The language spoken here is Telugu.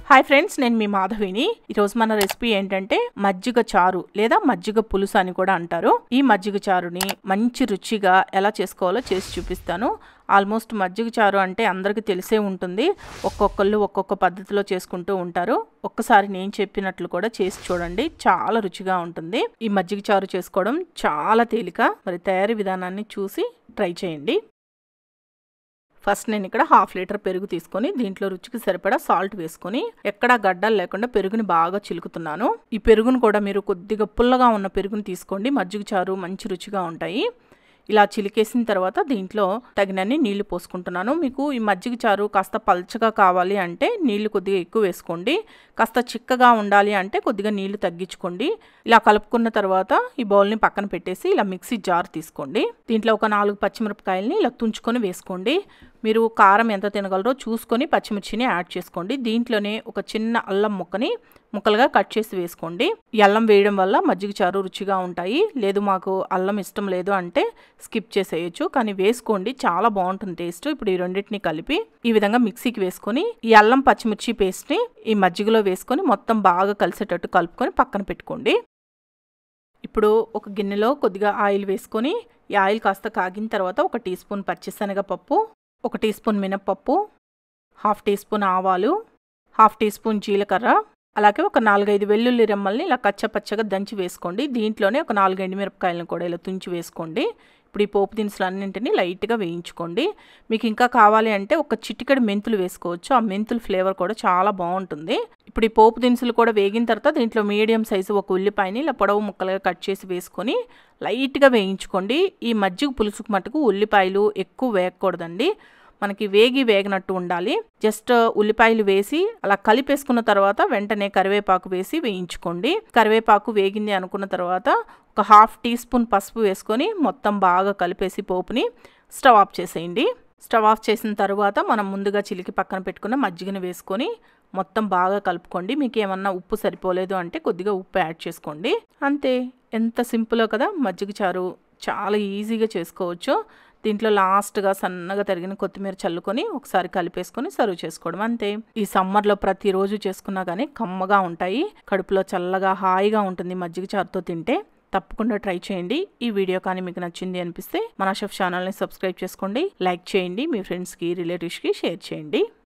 హాయ్ ఫ్రెండ్స్ నేను మీ మాధవిని ఈరోజు మన రెసిపీ ఏంటంటే మజ్జిగ చారు లేదా మజ్జిగ పులుసు అని కూడా అంటారు ఈ మజ్జిగ చారుని మంచి రుచిగా ఎలా చేసుకోవాలో చేసి చూపిస్తాను ఆల్మోస్ట్ మజ్జిగ చారు అంటే అందరికీ తెలిసే ఉంటుంది ఒక్కొక్కళ్ళు ఒక్కొక్క పద్ధతిలో చేసుకుంటూ ఉంటారు ఒక్కసారి నేను చెప్పినట్లు కూడా చేసి చూడండి చాలా రుచిగా ఉంటుంది ఈ మజ్జిగ చారు చేసుకోవడం చాలా తేలిక మరి తయారీ విధానాన్ని చూసి ట్రై చేయండి ఫస్ట్ నేను ఇక్కడ హాఫ్ లీటర్ పెరుగు తీసుకొని దీంట్లో రుచికి సరిపడా సాల్ట్ వేసుకొని ఎక్కడా గడ్డలు లేకుండా పెరుగుని బాగా చిలుకుతున్నాను ఈ పెరుగును కూడా మీరు కొద్దిగా పుల్లగా ఉన్న పెరుగుని తీసుకోండి మజ్జిగ చారు మంచి రుచిగా ఉంటాయి ఇలా చిలికేసిన తర్వాత దీంట్లో తగినన్ని నీళ్లు పోసుకుంటున్నాను మీకు ఈ మజ్జిగ చారు కాస్త పల్చగా కావాలి అంటే నీళ్లు కొద్దిగా ఎక్కువ వేసుకోండి కాస్త చిక్కగా ఉండాలి అంటే కొద్దిగా నీళ్లు తగ్గించుకోండి ఇలా కలుపుకున్న తర్వాత ఈ బౌల్ని పక్కన పెట్టేసి ఇలా మిక్సీ జార్ తీసుకోండి దీంట్లో ఒక నాలుగు పచ్చిమిరపకాయలని ఇలా తుంచుకొని వేసుకోండి మీరు కారం ఎంత తినగలరో చూసుకొని పచ్చిమిర్చిని యాడ్ చేసుకోండి దీంట్లోనే ఒక చిన్న అల్లం ముక్కని ముక్కలుగా కట్ చేసి వేసుకోండి ఈ అల్లం వేయడం వల్ల మజ్జిగ చారు రుచిగా ఉంటాయి లేదు మాకు అల్లం ఇష్టం లేదు అంటే స్కిప్ చేసేయచ్చు కానీ వేసుకోండి చాలా బాగుంటుంది టేస్ట్ ఇప్పుడు ఈ రెండింటిని కలిపి ఈ విధంగా మిక్సీకి వేసుకొని ఈ అల్లం పచ్చిమిర్చి పేస్ట్ని ఈ మజ్జిగలో వేసుకొని మొత్తం బాగా కలిసేటట్టు కలుపుకొని పక్కన పెట్టుకోండి ఇప్పుడు ఒక గిన్నెలో కొద్దిగా ఆయిల్ వేసుకొని ఈ ఆయిల్ కాస్త కాగిన తర్వాత ఒక టీ స్పూన్ పచ్చిశనగపప్పు ఒక టీ స్పూన్ మినప్పప్పు హాఫ్ టీ స్పూన్ ఆవాలు హాఫ్ టీ స్పూన్ జీలకర్ర అలాగే ఒక నాలుగైదు వెల్లుల్లి రెమ్మల్ని ఇలా కచ్చపచ్చగా దంచి వేసుకోండి దీంట్లోనే ఒక నాలుగు ఎండుమిరపకాయలను కూడా ఇలా తుంచి వేసుకోండి ఇప్పుడు ఈ పోపు దినుసులు అన్నింటినీ లైట్గా వేయించుకోండి మీకు ఇంకా కావాలి అంటే ఒక చిటికెడు మెంతులు వేసుకోవచ్చు ఆ మెంతుల ఫ్లేవర్ కూడా చాలా బాగుంటుంది ఇప్పుడు ఈ పోపు దినుసులు కూడా వేగిన తర్వాత దీంట్లో మీడియం సైజు ఒక ఉల్లిపాయని ఇలా పొడవు ముక్కలుగా కట్ చేసి వేసుకొని లైట్గా వేయించుకోండి ఈ మజ్జిగ పులుసుకు మటుకు ఉల్లిపాయలు ఎక్కువ వేయకూడదండి మనకి వేగి వేగనట్టు ఉండాలి జస్ట్ ఉల్లిపాయలు వేసి అలా కలిపేసుకున్న తర్వాత వెంటనే కరివేపాకు వేసి వేయించుకోండి కరివేపాకు వేగింది అనుకున్న తర్వాత ఒక హాఫ్ టీ స్పూన్ పసుపు వేసుకొని మొత్తం బాగా కలిపేసి పోపుని స్టవ్ ఆఫ్ చేసేయండి స్టవ్ ఆఫ్ చేసిన తర్వాత మనం ముందుగా చిలికి పక్కన పెట్టుకున్న మజ్జిగని వేసుకొని మొత్తం బాగా కలుపుకోండి మీకు ఏమన్నా ఉప్పు సరిపోలేదు అంటే కొద్దిగా ఉప్పు యాడ్ చేసుకోండి అంతే ఎంత సింపుల్ కదా మజ్జిగ చారు చాలా ఈజీగా చేసుకోవచ్చు దీంట్లో లాస్ట్గా సన్నగా తరిగిన కొత్తిమీర చల్లుకొని ఒకసారి కలిపేసుకొని సర్వ్ చేసుకోవడం అంతే ఈ సమ్మర్లో ప్రతిరోజు చేసుకున్నా కానీ కమ్మగా ఉంటాయి కడుపులో చల్లగా హాయిగా ఉంటుంది మజ్జిగ చారుతో తింటే తప్పకుండా ట్రై చేయండి ఈ వీడియో కానీ మీకు నచ్చింది అనిపిస్తే మన షెఫ్ ఛానల్ని సబ్స్క్రైబ్ చేసుకోండి లైక్ చేయండి మీ ఫ్రెండ్స్కి రిలేటివ్స్కి షేర్ చేయండి